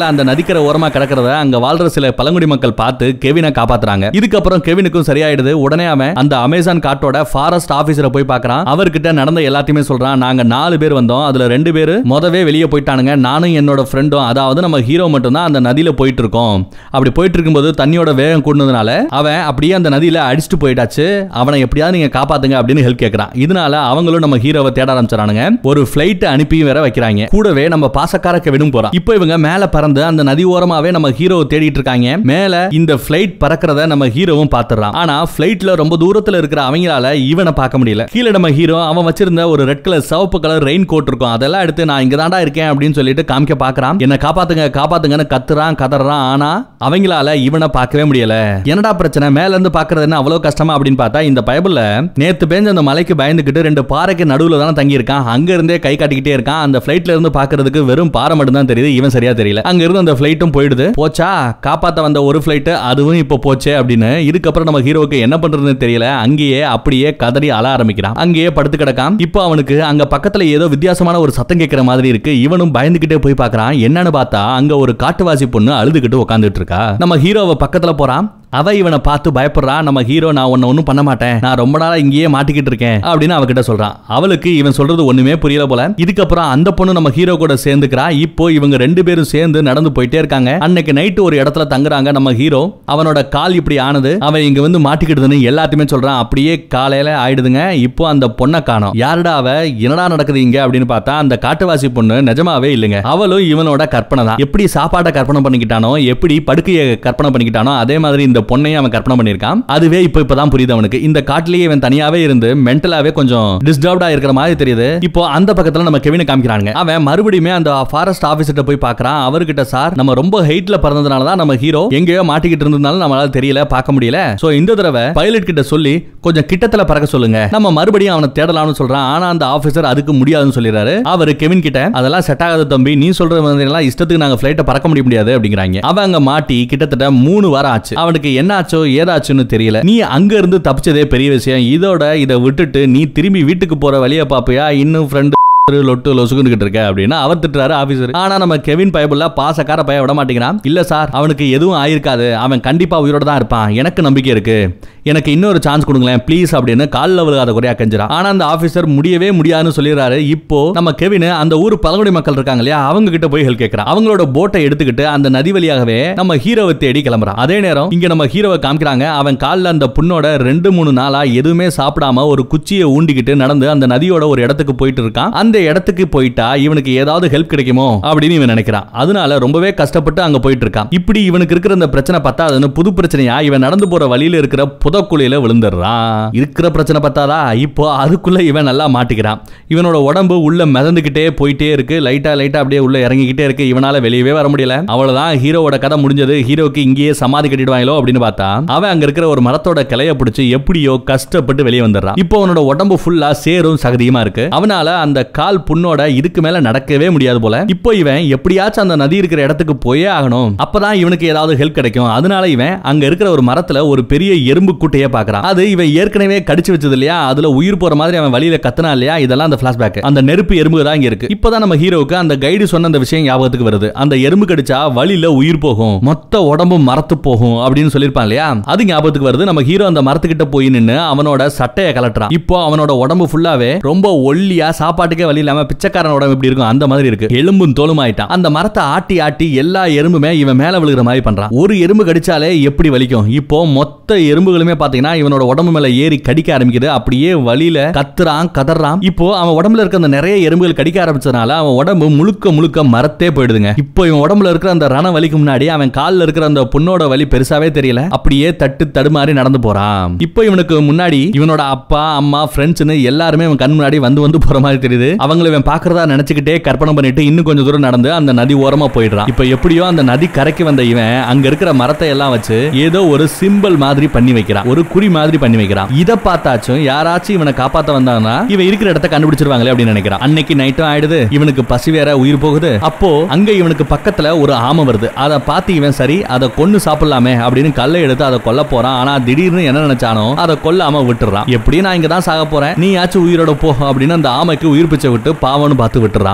அந்த நதிக்கரை ஓரமா கிடக்கிறத அங்க வாழ்ற சில பழங்குடி மக்கள் பார்த்து கெவினை காப்பாத்துறாங்க இதுக்கப்புறம் கெவினுக்கும் சரியாயிடுது உடனே அவன் அந்த அமேசான் காட்டோட ஃபாரஸ்ட் ஆபீசரை போய் பார்க்கறான் அவர்கிட்ட நடந்த எல்லாத்தையுமே சொல்றான் நாங்க நாலு பேர் வந்தோம் அதுல ரெண்டு பேர் மொதவே வெளியே போயிட்டானுங்க நானும் என்னோட ஃப்ரெண்டும் அதாவது நம்ம ஹீரோ மட்டும் தான் அந்த நதியில போயிட்டு இருக்கோம் அப்படி போயிட்டு இருக்கும்போது தண்ணியோட வேகம் கூடுனதுனால அவன் அப்படியே அந்த நதியில அடிச்சுட்டு போயிட்டாச்சு அவனை எப்படியாவது நீங்க காப்பாத்துங்க அப்படின்னு ஹெல்ப் கேட்கறான் இதனால அவங்களும் நம்ம ஹீரோவை தேட ஆரம்பிச்சானுங்க ஒரு பிளைட் அனுப்பியும் வேற வைக்கிறாங்க கூடவே நம்ம பாசக்கார கெவினும் போறான் இப்போ இவங்க மேல பறந்து அந்த நதி ஓரமாவே நம்ம ஹீரோவை தேடிட்டு இருக்காங்க மேல இந்த பிளைட் பறக்கிறத நம்ம ஹீரோவும் பாத்துறான் ஆனா பிளைட்ல ரொம்ப தூரத்துல இருக்கிற அவங்களால இவனை பார்க்க முடியல கீழே நம்ம ஹீரோ அவன் வச்சிருந்த ஒரு ரெட் கலர் சிவப்பு கலர் ரெயின் கோட் இருக்கும் அதெல்லாம் எடுத்து நான் இங்க தாண்டா இருக்கேன் அப்படின்னு சொல்லிட்டு காமிக்க பாக்குறான் என்ன காப்பாத்துங்க காப்பாத்துங்கன்னு கத்துறான் கதறான் ஆனா அவங்களால இவனை பார்க்கவே முடியல என்னடா பிரச்சனை மேல இருந்து பாக்குறது என்ன அவ்வளவு கஷ்டமா அப்படின்னு பார்த்தா இந்த பைபிள்ல நேத்து பேஞ்ச அந்த மலைக்கு பயந்துகிட்டு ரெண்டு பாறைக்கு நடுவுல தானே தங்கி இருக்கான் அங்க இருந்தே கை காட்டிக்கிட்டே இருக்கான் அந்த பிளைட்ல இருந்து பாக்குறதுக்கு வெறும் பாறை மட்டும் தான் தெரியுது இவன் சரியா தெரியல அங்க இருந்து அந்த பிளைட்டும் போயிடுது போச்சா காப்பாத்த வந்த ஒரு பிளைட் அதுவும் இப்போ போச்சே அப்படின்னு இதுக்கப்புறம் நம்ம ஹீரோவுக்கு என்ன பண்றதுன்னு தெரியல அங்கேயே அப்படியே கதறி அழ ஆரம்பிக்கிறான் அங்கேயே படுத்து கிடக்கான் இப்போ அவனுக்கு அங்க பக்கத்துல ஏதோ வித்தியாசமான ஒரு சத்தம் கேட்கிற மாதிரி இருக்கு இவனும் பயந்துகிட்டே போய் பார்க்கறான் என்னன்னு பார்த்தா அங்க ஒரு காட்டுவாசி பொண்ணு அழுதுகிட்டு உட்காந்துட்டு இருக்கா நம்ம ஹீரோவை பக்கத்துல போறான் அவ இவனை பார்த்து பயப்படுறா நம்ம ஹீரோ நான் உன்னை ஒன்றும் பண்ண மாட்டேன் நான் ரொம்ப நாளா இங்கேயே மாட்டிக்கிட்டு இருக்கேன் அப்படின்னு அவகிட்ட சொல்றான் அவளுக்கு இவன் சொல்றது ஒண்ணுமே புரியல போல இதுக்கப்புறம் அந்த பொண்ணு நம்ம ஹீரோ கூட சேர்ந்துக்கிறா இப்போ இவங்க ரெண்டு பேரும் சேர்ந்து நடந்து போயிட்டே இருக்காங்க அன்னைக்கு நைட்டு ஒரு இடத்துல தங்குறாங்க நம்ம ஹீரோ அவனோட கால் இப்படி ஆனது அவன் இங்க வந்து மாட்டிக்கிடுதுன்னு எல்லாத்தையுமே சொல்றான் அப்படியே காலையில ஆயிடுதுங்க இப்போ அந்த பொண்ணை காணோம் யாருடா அவ என்னடா நடக்குது இங்க அப்படின்னு பார்த்தா அந்த காட்டுவாசி பொண்ணு நிஜமாவே இல்லைங்க அவளும் இவனோட கற்பனை தான் எப்படி சாப்பாட்டை கற்பனை பண்ணிக்கிட்டானோ எப்படி படுக்கையை கற்பனை பண்ணிக்கிட்டானோ அதே மாதிரி இந்த பொண்ணையும் அவன் கற்பனை பண்ணியிருக்கான் அதுவே இப்போ இப்பதான் புரியுது அவனுக்கு இந்த காட்டிலேயே இவன் தனியாவே இருந்து மென்டலாவே கொஞ்சம் டிஸ்டர்ப்டா இருக்கிற மாதிரி தெரியுது இப்போ அந்த பக்கத்துல நம்ம கெவினை காமிக்கிறாங்க அவன் மறுபடியுமே அந்த ஃபாரஸ்ட் ஆபீசர்ட்ட போய் பார்க்கறான் அவர்கிட்ட சார் நம்ம ரொம்ப ஹைட்ல பறந்ததுனால தான் நம்ம ஹீரோ எங்கேயோ மாட்டிக்கிட்டு இருந்ததுனால நம்மளால தெரியல பார்க்க முடியல சோ இந்த தடவை பைலட் கிட்ட சொல்லி கொஞ்சம் கிட்டத்துல பறக்க சொல்லுங்க நம்ம மறுபடியும் அவனை தேடலாம்னு சொல்றான் ஆனா அந்த ஆபீசர் அதுக்கு முடியாதுன்னு சொல்லிடுறாரு அவரு கெவின் கிட்ட அதெல்லாம் செட் ஆகாத தம்பி நீ சொல்ற மாதிரி எல்லாம் இஷ்டத்துக்கு நாங்க பிளைட்டை பறக்க முடிய முடியாது அப்படிங்கிறாங்க அவன் அங்க மாட்டி கிட்டத்தட்ட மூணு வாரம் ஆச்சு அவனுக்கு என்ன ஆச்சோ ஏதாச்சுன்னு தெரியல நீ அங்க இருந்து தப்பிச்சதே பெரிய விஷயம் இதோட இதை விட்டுட்டு நீ திரும்பி வீட்டுக்கு போற வழியை பாப்பியா இன்னும் ஃப்ரெண்டு லொட்டு லொசுக்குன்னு இருக்க அப்படின்னா அவர் திட்டுறாரு ஆபீசர் ஆனா நம்ம கெவின் பயபுல்ல பாசக்கார பைய விட மாட்டேங்கிறான் இல்ல சார் அவனுக்கு எதுவும் ஆயிருக்காது அவன் கண்டிப்பா உயிரோட தான் இருப்பான் எனக்கு நம்பிக்கை இருக்கு எனக்கு இன்னொரு சான்ஸ் கொடுங்களேன் ப்ளீஸ் அப்படின்னு காலில் விழுகாத குறையா கெஞ்சுறான் ஆனா அந்த ஆபீசர் முடியவே முடியாதுன்னு சொல்லிடுறாரு இப்போ நம்ம கெவின் அந்த ஊர் பழங்குடி மக்கள் இருக்காங்க இல்லையா அவங்க கிட்ட போய் ஹெல்ப் கேட்கறான் அவங்களோட போட்டை எடுத்துக்கிட்டு அந்த நதி வழியாகவே நம்ம ஹீரோவை தேடி கிளம்புறான் அதே நேரம் இங்க நம்ம ஹீரோவை காமிக்கிறாங்க அவன் காலில் அந்த புண்ணோட ரெண்டு மூணு நாளா எதுவுமே சாப்பிடாம ஒரு குச்சியை ஊண்டிக்கிட்டு நடந்து அந்த நதியோட ஒரு இடத்துக்கு போயிட்டு இருக்கான் அந்த இடத்துக்கு போயிட்டா இவனுக்கு ஏதாவது ஹெல்ப் கிடைக்குமோ அப்படின்னு இவன் நினைக்கிறான் அதனால ரொம்பவே கஷ்டப்பட்டு அங்க போயிட்டு இருக்கான் இப்படி இவனுக்கு இருக்கிற இந்த பிரச்சனை பத்தாதுன்னு புது பிரச்சனையா இவன் நடந்து போற வழியில இருக்கிற புதக்குழியில விழுந்துடுறான் இருக்கிற பிரச்சனை பத்தாதா இப்போ அதுக்குள்ள இவன் நல்லா மாட்டிக்கிறான் இவனோட உடம்பு உள்ள மிதந்துகிட்டே போயிட்டே இருக்கு லைட்டா லைட்டா அப்படியே உள்ள இறங்கிக்கிட்டே இருக்கு இவனால வெளியவே வர முடியல அவ்வளவுதான் ஹீரோவோட கதை முடிஞ்சது ஹீரோக்கு இங்கேயே சமாதி கட்டிடுவாங்களோ அப்படின்னு பார்த்தா அவன் அங்க இருக்கிற ஒரு மரத்தோட கிளைய பிடிச்சு எப்படியோ கஷ்டப்பட்டு வெளியே வந்துடுறான் இப்போ அவனோட உடம்பு ஃபுல்லா சேரும் சகதியுமா இருக்கு அவனால அந்த கால் புண்ணோட இதுக்கு மேல நடக்கவே முடியாது போல இப்போ இவன் எப்படியாச்சும் அந்த நதி இருக்கிற இடத்துக்கு போயே ஆகணும் அப்பதான் இவனுக்கு ஏதாவது ஹெல்ப் கிடைக்கும் அதனால இவன் அங்க இருக்கிற ஒரு மரத்துல ஒரு பெரிய எறும்பு குட்டையே பாக்குறான் அது இவன் ஏற்கனவே கடிச்சு வச்சது இல்லையா அதுல உயிர் போற மாதிரி அவன் வழியில கத்துனா இல்லையா இதெல்லாம் அந்த பிளாஷ்பேக் அந்த நெருப்பு எறும்பு தான் இங்க இருக்கு இப்பதான் நம்ம ஹீரோவுக்கு அந்த கைடு சொன்ன அந்த விஷயம் ஞாபகத்துக்கு வருது அந்த எறும்பு கடிச்சா வழியில உயிர் போகும் மொத்த உடம்பும் மரத்து போகும் அப்படின்னு சொல்லியிருப்பான் இல்லையா அது ஞாபகத்துக்கு வருது நம்ம ஹீரோ அந்த மரத்துக்கிட்ட போய் நின்னு அவனோட சட்டையை கலட்டுறான் இப்போ அவனோட உடம்பு ஃபுல்லாவே ரொம்ப ஒல்லியா சாப்பாட்டுக்கே வழி இல்லாம பிச்சைக்காரன் உடம்பு எப்படி இருக்கும் அந்த மாதிரி இருக்கு எலும்பும் தோலும் ஆயிட்டான் அந்த மரத்தை ஆட்டி ஆட்டி எல்லா எறும்புமே இவன் மேல விழுகிற மாதிரி பண்றான் ஒரு எறும்பு கடிச்சாலே எப்படி வலிக்கும் இப்போ மொத்த எறும்புகளுமே பாத்தீங்கன்னா இவனோட உடம்பு மேல ஏறி கடிக்க ஆரம்பிக்குது அப்படியே வழியில கத்துறான் கதறான் இப்போ அவன் உடம்புல இருக்க அந்த நிறைய எறும்புகள் கடிக்க ஆரம்பிச்சதுனால அவன் உடம்பு முழுக்க முழுக்க மரத்தே போயிடுதுங்க இப்போ இவன் உடம்புல இருக்கிற அந்த ரண வலிக்கு முன்னாடி அவன் கால்ல இருக்கிற அந்த புண்ணோட வலி பெருசாவே தெரியல அப்படியே தட்டு தடுமாறி நடந்து போறான் இப்போ இவனுக்கு முன்னாடி இவனோட அப்பா அம்மா ஃப்ரெண்ட்ஸ்னு எல்லாருமே இவன் கண் முன்னாடி வந்து வந்து போற மாதிரி தெரியுது அவங்கள இவன் பாக்குறதா நினைச்சுக்கிட்டே கற்பனை பண்ணிட்டு இன்னும் கொஞ்சம் தூரம் நடந்து அந்த நதி ஓரமா போயிடுறான் இப்போ எப்படியோ அந்த நதி கரைக்கு வந்த இவன் அங்க இருக்கிற மரத்தை எல்லாம் வச்சு ஏதோ ஒரு சிம்பிள் மாதிரி பண்ணி வைக்கிறான் ஒரு குறி மாதிரி பண்ணி வைக்கிறான் இத பார்த்தாச்சும் யாராச்சும் இவனை காப்பாத்த வந்தாங்கன்னா இவன் இருக்கிற இடத்த கண்டுபிடிச்சிருவாங்களே அப்படின்னு நினைக்கிறான் அன்னைக்கு நைட்டும் ஆயிடுது இவனுக்கு பசி வேற உயிர் போகுது அப்போ அங்க இவனுக்கு பக்கத்துல ஒரு ஆமை வருது அதை பார்த்து இவன் சரி அதை கொன்னு சாப்பிடலாமே அப்படின்னு கல்லை எடுத்து அதை கொல்ல போறான் ஆனா திடீர்னு என்ன நினைச்சானோ அதை கொல்லாம விட்டுறான் எப்படி நான் இங்க தான் சாக போறேன் நீ ஆச்சும் உயிரோட போ அப்படின்னு அந்த ஆமைக்கு உயிர் பிச்சை விட்டு பாவம்னு பார்த்து விட்டுறான்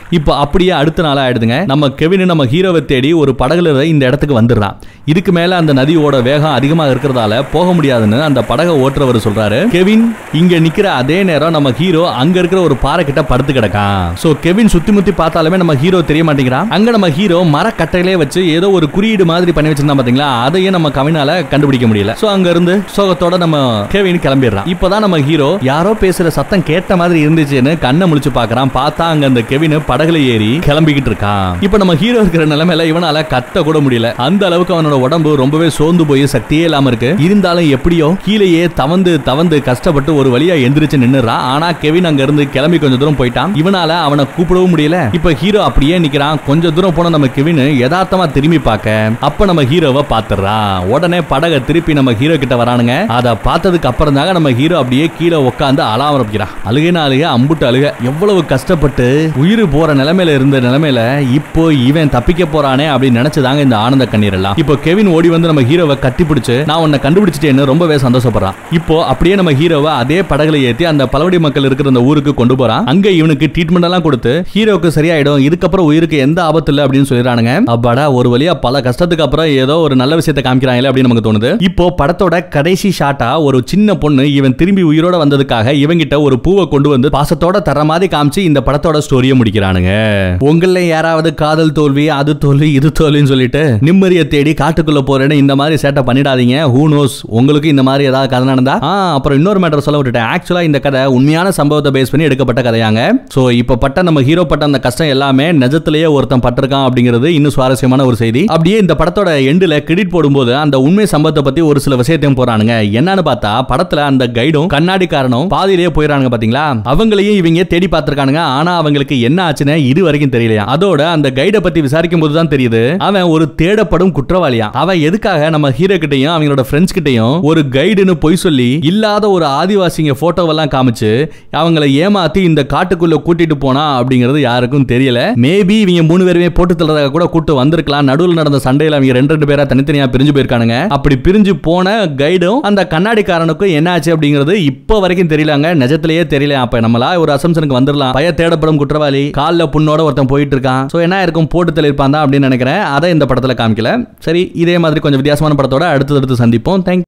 இப்போ அப்படியே அடுத்த நாள் ஆயிடுதுங்க நம்ம கெவின் நம்ம ஹீரோவை தேடி ஒரு படகுல இந்த இடத்துக்கு வந்துடுறான் இதுக்கு மேல அந்த நதியோட வேகம் அதிகமா இருக்கிறதால போக முடியாதுன்னு அந்த படகை ஓட்டுறவர் சொல்றாரு கெவின் இங்க நிக்கிற அதே நேரம் நம்ம ஹீரோ அங்க இருக்கிற ஒரு பாறை கிட்ட படுத்து கிடக்கான் சோ கெவின் சுத்தி முத்தி பார்த்தாலுமே நம்ம ஹீரோ தெரிய மாட்டேங்கிறான் அங்க நம்ம ஹீரோ மரக்கட்டையிலே வச்சு ஏதோ ஒரு குறியீடு மாதிரி பண்ணி வச்சிருந்தா பாத்தீங்களா அதையும் நம்ம கவினால கண்டுபிடிக்க முடியல சோ அங்க இருந்து சோகத்தோட நம்ம கெவின் கிளம்பிடுறான் இப்பதான் நம்ம ஹீரோ யாரோ பேசுற சத்தம் கேட்ட மாதிரி இருந்துச்சுன்னு கண்ணை முழிச்சு பாக்குறான் பார்த்தா அங்க அந்த கெவின் படகுல ஏறி கிளம்பிக்கிட்டு இருக்கான் இப்ப நம்ம ஹீரோ இருக்கிற நிலைமையில இவனால கத்த கூட முடியல அந்த அளவுக்கு அவனோட உடம்பு ரொம்பவே சோர்ந்து போய் சக்தியே இல்லாம இருக்கு இருந்தாலும் எப்படியோ கீழேயே தவந்து தவந்து கஷ்டப்பட்டு ஒரு வழியா எந்திரிச்சு நின்னுறான் ஆனா கெவின் அங்க இருந்து கிளம்பி கொஞ்சம் தூரம் போயிட்டான் இவனால அவனை கூப்பிடவும் முடியல இப்ப ஹீரோ அப்படியே நிக்கிறான் கொஞ்சம் தூரம் போன நம்ம கெவின் யதார்த்தமா திரும்பி பார்க்க அப்ப நம்ம ஹீரோவை பாத்துறான் உடனே படகை திருப்பி நம்ம ஹீரோ கிட்ட வரானுங்க அத பார்த்ததுக்கு அப்புறம் தாங்க நம்ம ஹீரோ அப்படியே கீழே உட்காந்து அழ ஆரம்பிக்கிறான் அழுகைனா அழுக அம்புட்டு அழுக எவ்வளவு கஷ்டப்பட்டு உயிர் போற நிலைமையில இருந்த நிலைமையில இப்போ இவன் தப்பிக்க போறானே அப்படின்னு நினைச்சுதாங்க இந்த ஆனந்த கண்ணீர் எல்லாம் இப்போ கெவின் ஓடி வந்து நம்ம ஹீரோவை கட்டி பிடிச்சு நான் உன்னை கண்டுபிடிச்சிட்டேன்னு ரொம்பவே சந்தோஷப்படுறான் இப்போ அப்படியே நம்ம ஹீரோவை அதே படகுல ஏத்தி அந்த பழவடி மக்கள் இருக்கிற அந்த ஊருக்கு கொண்டு போறான் அங்க இவனுக்கு ட்ரீட்மெண்ட் எல்லாம் கொடுத்து ஹீரோக்கு சரியாயிடும் இதுக்கப்புறம் உயிருக்கு எந்த ஆபத்து இல்ல அப்படின்னு சொல்லிடுறானுங்க அப்பாடா ஒரு வழியா பல கஷ்டத்துக்கு அப்புறம் ஏதோ ஒரு நல்ல விஷயத்தை காமிக்கிறாங்களே அப்படின்னு நமக்கு தோணுது இப்போ படத்தோட கடைசி ஷாட்டா ஒரு சின்ன பொண்ணு இவன் திரும்பி உயிரோட வந்ததுக்காக இவங்கிட்ட ஒரு பூவை கொண்டு வந்து பாசத்தோட தர மாதிரி காமிச்சு இந்த படத்தோட ஸ்டோரியை முடிக்கிறானுங்க உங்கள யாராவது காதல் தோல்வி அது தோல்வி இது தோல்வின்னு சொல்லிட்டு நிம்மதியை தேடி காட்டுக்குள்ள போறேன்னு இந்த மாதிரி சேட்டை பண்ணிடாதீங்க ஹூ நோஸ் உங்களுக்கு இந்த மாதிரி ஏதாவது கதை நடந்தா ஆ அப்புறம் இன்னொரு மேட்டர் சொல்ல விட்டுட்டேன் ஆக்சுவலா இந்த கதை உண்மையான சம்பவத்தை பேஸ் பண்ணி எடுக்கப்பட்ட கதையாங்க சோ இப்ப பட்ட நம்ம ஹீரோ பட்ட அந்த கஷ்டம் எல்லாமே நிஜத்திலேயே ஒருத்தன் பட்டிருக்கான் அப்படிங்கிறது இன்னும் சுவாரஸ்யமான ஒரு செய்தி அப்படியே இந்த படத்தோட எண்டுல கிரெடிட் போடும்போது அந்த உண்மை சம்பவத்தை பத்தி ஒரு சில விஷயத்தையும் போறானுங்க என்னன்னு பார்த்தா படத்துல அந்த கைடும் கண்ணாடிக்காரனும் பாதியிலேயே போயிடறானுங்க பாத்தீங்களா அவங்களையும் இவங்க தேடி பார்த்திருக்கானுங்க ஆனா அவங்களுக்கு என்ன ஆச்சுன்னு இது வரைக்கும் தெரியலையா அதோட அந்த கைட பத்தி விசாரிக்கும் போது தான் தெரியுது அவன் ஒரு தேடப்படும் குற்றவாளியா அவன் எதுக்காக நம்ம ஹீரோ கிட்டயும் அவங்களோட ஃப்ரெண்ட்ஸ் கிட்டயும் ஒரு கைடுன்னு பொய் சொல்லி இல்லாத ஒரு ஆதிவாசிங்க போட்டோவெல்லாம் காமிச்சு அவங்கள ஏமாத்தி இந்த காட்டுக்குள்ள கூட்டிட்டு போனா அப்படிங்கிறது யாருக்கும் தெரியல மேபி இவங்க மூணு பேருமே போட்டு தள்ளுறதாக கூட கூட்டு வந்திருக்கலாம் நடுவில் நடந்த சண்டையில அவங்க ரெண்டு ரெண்டு பேரா தனித்தனியா பிரிஞ்சு போயிருக்கானுங்க அப்படி பிரிஞ்சு போன கைடும் அந்த கண்ணாடிக்காரனுக்கும் என்ன ஆச்சு அப்படிங்கிறது இப்போ வரைக்கும் தெரியலங்க நிஜத்திலேயே தெரியல அப்ப நம்மளா ஒரு அசம்சனுக்கு வந்துடலாம் பய தேடப்படும் குற்றவாளி கால்ல புண்ணோட ஒருத்தன் போயிட்டு இருக்கான் சோ என்ன இருக்கும் போட்டு தள்ளிருப்பான் தான் அப்படின்னு நினைக்கிறேன் அதை இந்த படத்துல காமிக்கல சரி இதே மாதிரி கொஞ்சம் வித்தியாசமான படத்தோட அடுத்தடுத்து சந்திப்போம் தேங்க்